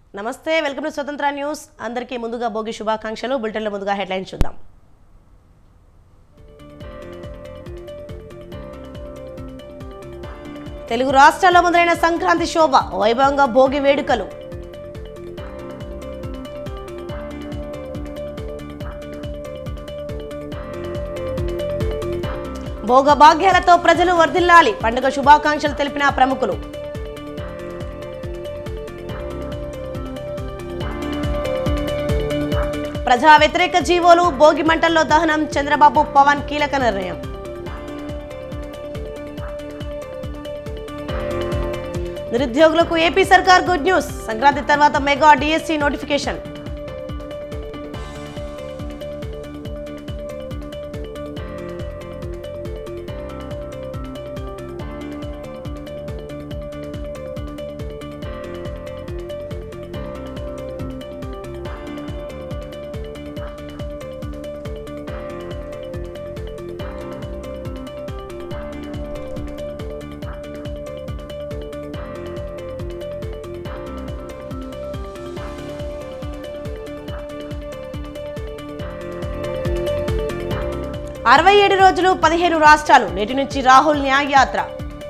నమస్తే welcome to స్వతంత్ర news అందరికీ ముందుగా భోగి శుభాకాంక్షలు బులెటిన్ల ముందుగా హెడ్లైన్స్ చూద్దాం తెలుగు రాష్ట్రాల్లో మొదలైన సంక్రాంతి శోభ వైభవంగా భోగి వేడుకలు భోగభాగ్యాలతో ప్రజలు వర్ధిల్లాలి పండుగ శుభాకాంక్షలు తెలిపిన ప్రముఖులు ప్రజా వ్యతిరేక జీవోలు భోగి మంటల్లో దహనం చంద్రబాబు పవన్ కీలక నిర్ణయం నిరుద్యోగులకు ఏపీ సర్కార్ గుడ్ న్యూస్ సంక్రాంతి తర్వాత మెగా డిఎస్సి నోటిఫికేషన్ అరవై ఏడు రోజులు పదిహేను రాష్ట్రాలు నేటి నుంచి రాహుల్ న్యాయ యాత్ర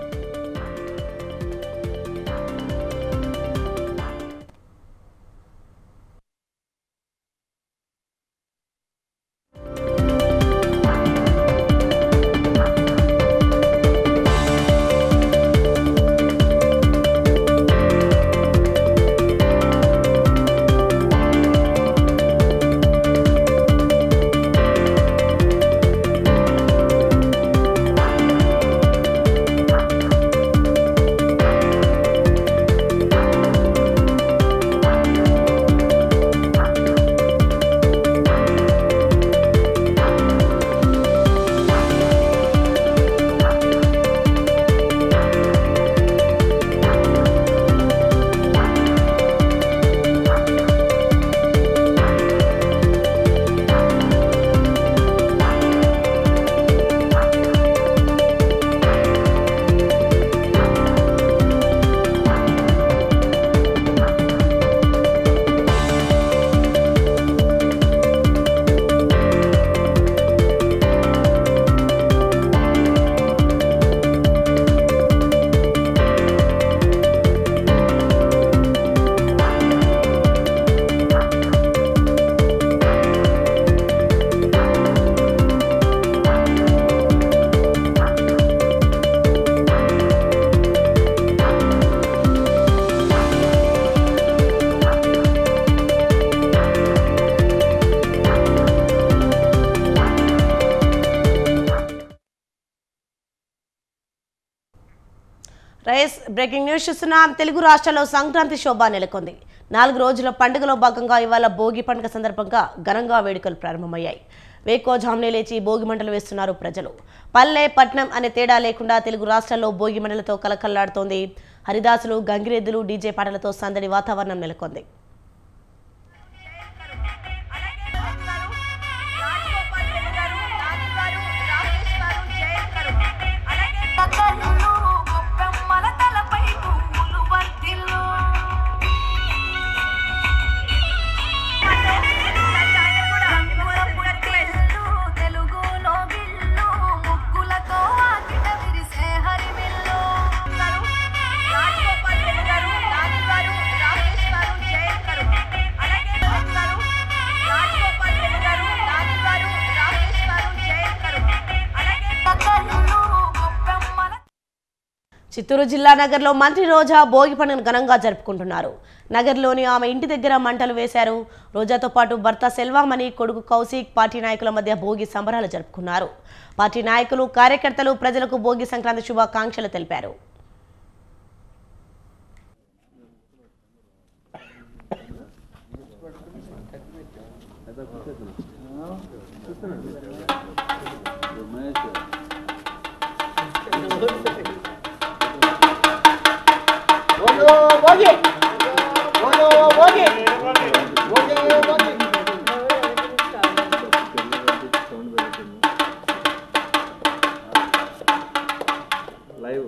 రైస్ బ్రేకింగ్ న్యూస్ చూస్తున్నాం తెలుగు రాష్ట్రాల్లో సంక్రాంతి శోభ నెలకొంది నాలుగు రోజుల పండుగలో భాగంగా ఇవాళ భోగి పండుగ సందర్భంగా ఘనంగా వేడుకలు ప్రారంభమయ్యాయి వేకోజామునే లేచి భోగి మంటలు వేస్తున్నారు ప్రజలు పల్లె పట్నం అనే తేడా లేకుండా తెలుగు రాష్ట్రాల్లో భోగి మంటలతో కలకల్లాడుతోంది హరిదాసులు గంగిరెద్దులు డీజే పాటలతో సందడి వాతావరణం నెలకొంది కళ్ళు గొప్పెమ్మల తలపై పువ్వులు వర్ధిల్లు. రంగుల పుట్టిల్లు, తెలుగులో విల్లు, ముగ్గులతో వాకిట విరిసే హరివిల్లు. రాజగోపాల్ రెడ్డి గారు, రాజు గారు, రాకేష్ గారు, జయన్ గారు. అలాగే గారు, రాజగోపాల్ రెడ్డి గారు, రాజు గారు, రాకేష్ గారు, జయన్ గారు. అలాగే కళ్ళు గొప్పెమ్మల చిత్తూరు జిల్లా నగర్లో మంత్రి రోజా భోగి పండుగను ఘనంగా జరుపుకుంటున్నారు నగర్లోని ఆమె ఇంటి దగ్గర మంటలు వేశారు రోజాతో పాటు భర్త సెల్వామణి కొడుకు కౌశిక్ పార్టీ నాయకుల మధ్య భోగి సంబరాలు జరుపుకున్నారు పార్టీ నాయకులు కార్యకర్తలు ప్రజలకు భోగి సంక్రాంతి శుభాకాంక్షలు తెలిపారు లైవ్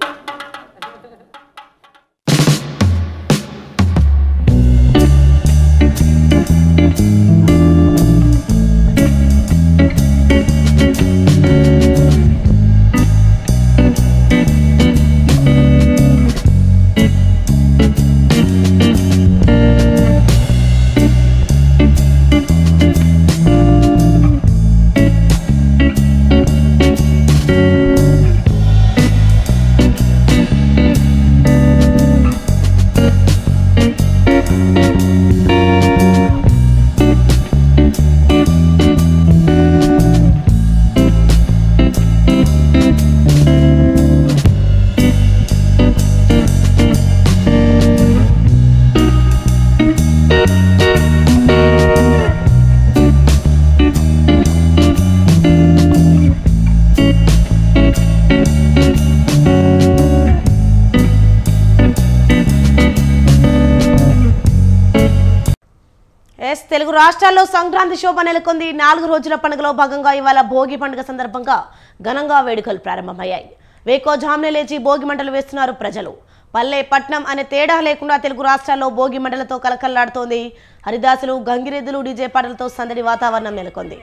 ఎస్ తెలుగు రాష్ట్రాల్లో సంక్రాంతి శోభ నెలకొంది నాలుగు రోజుల పండుగలో భాగంగా ఇవాళ భోగి పండుగ సందర్భంగా ఘనంగా వేడుకలు ప్రారంభమయ్యాయి వేకోజామునే లేచి భోగి మంటలు వేస్తున్నారు ప్రజలు పల్లె పట్నం అనే తేడా లేకుండా తెలుగు రాష్ట్రాల్లో భోగి మంటలతో కలకల్లాడుతోంది హరిదాసులు గంగిరెద్దులు డీజే పాటలతో సందడి వాతావరణం నెలకొంది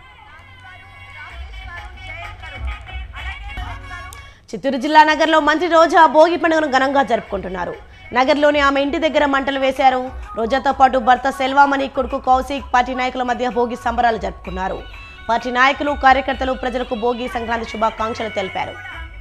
చిత్తూరు జిల్లా నగర్లో మంత్రి రోజా భోగి పండుగను ఘనంగా జరుపుకుంటున్నారు నగర్లోని ఆమె ఇంటి దగ్గర మంటలు వేశారు రోజాతో పాటు భర్త సెల్వామణి కొడుకు కౌశిక్ పార్టీ నాయకుల మధ్య భోగి సంబరాలు జరుపుకున్నారు పార్టీ నాయకులు కార్యకర్తలు ప్రజలకు భోగి సంక్రాంతి శుభాకాంక్షలు తెలిపారు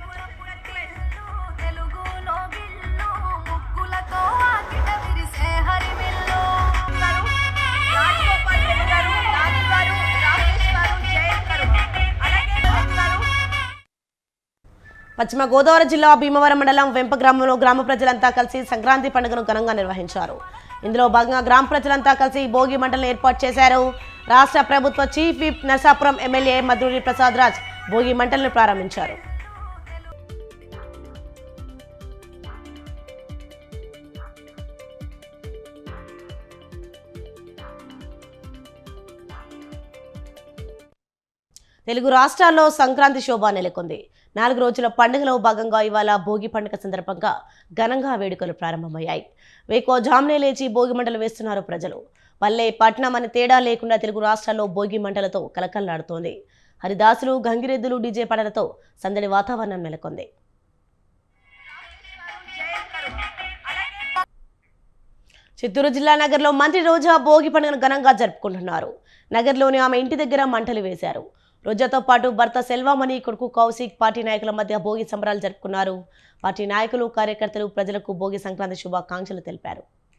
తెలుగులో గిల్లు ముక్కులతో వాకిట విరిసే హరివిల్లు రాజగోపాల్ రెడ్డి గారు నాని గారు రాకేష్ గారు జయంత్ గారు అలాగే మోహన్ గారు పశ్చిమ గోదావరి జిల్లా భీమవరం మండలం వెంప గ్రామంలో గ్రామ ప్రజలంతా కలిసి సంక్రాంతి పండుగను ఘనంగా నిర్వహించారు ఇందులో భాగంగా గ్రామ ప్రజలంతా కలిసి భోగి మంటలను ఏర్పాటు చేశారు రాష్ట్ర ప్రభుత్వ chief whip Narsapuram MLA Madhuri Prasad Raj Bhogi మంటలను ప్రారంభించారు తెలుగు రాష్ట్రాల్లో సంక్రాంతి శోభ నెలకొంది నాలుగు రోజుల పండుగలో భాగంగా ఇవాళ భోగి పండుగ సందర్భంగా ఘనంగా వేడుకలు ప్రారంభమయ్యాయి వేకో జామ్నే లేచి భోగి మంటలు వేస్తున్నారు ప్రజలు పల్లె పట్నం అనే తేడా లేకుండా తెలుగు రాష్ట్రాల్లో భోగి మంటలతో కలకల్లాడుతోంది హరిదాసులు గంగిరెద్దులు డీజే పడలతో సందడి వాతావరణం నెలకొంది జయంత్ గారు అలాగే చిత్తూరు జిల్లా నగర్లో మంత్రి రోజా భోగి పండుగను ఘనంగా జరుపుకుంటున్నారు నగర్లోని ఆమె ఇంటి దగ్గర మంటలు వేశారు రోజాతో పాటు భర్త సెల్వామణి కొడుకు కౌశిక్ పార్టీ నాయకుల మధ్య భోగి సంబరాలు జరుపుకున్నారు పార్టీ నాయకులు కార్యకర్తలు ప్రజలకు భోగి సంక్రాంతి శుభాకాంక్షలు తెలిపారు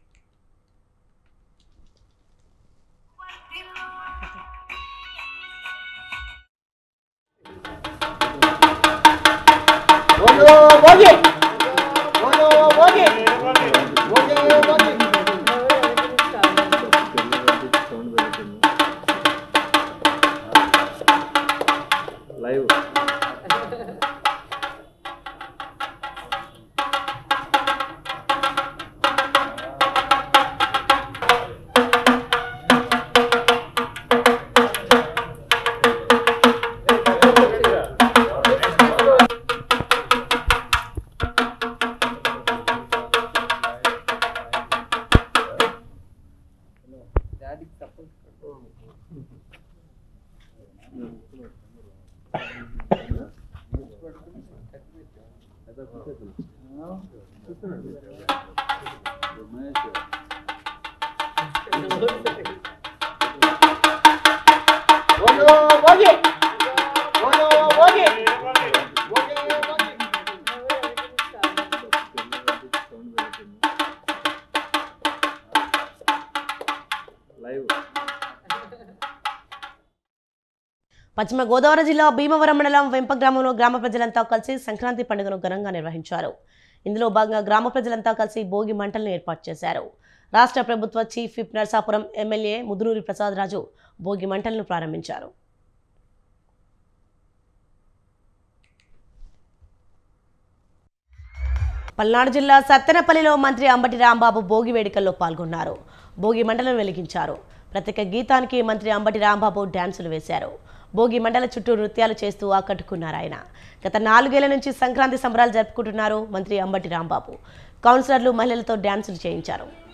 లైవ్ లైవ్ పశ్చిమ గోదావరి జిల్లా భీమవరం మండలం వెంప గ్రామంలో గ్రామ ప్రజలంతా కలిసి సంక్రాంతి పండుగను ఘనంగా నిర్వహించారు ఇందులో భాగంగా గ్రామ ప్రజలంతా కలిసి భోగి మంటలను ఏర్పాటు చేశారు రాష్ట్ర ప్రభుత్వ chief whip Narsapuram MLA Mudunuri Prasad Raju Bhogi మంటలను ప్రారంభించారు పల్నాడు జిల్లా సత్తెనపల్లిలో మంత్రి అంబటి రాంబాబు భోగి వేడుకల్లో పాల్గొన్నారు భోగి మండలం వెలిగించారు ప్రత్యేక గీతానికి మంత్రి అంబటి రాంబాబు డ్యాన్సులు వేశారు భోగి మండల చుట్టూ నృత్యాలు చేస్తూ ఆకట్టుకున్నారు ఆయన గత నాలుగేళ్ల నుంచి సంక్రాంతి సంబరాలు జరుపుకుంటున్నారు మంత్రి అంబటి రాంబాబు కౌన్సిలర్లు మహిళలతో డ్యాన్సులు చేయించారు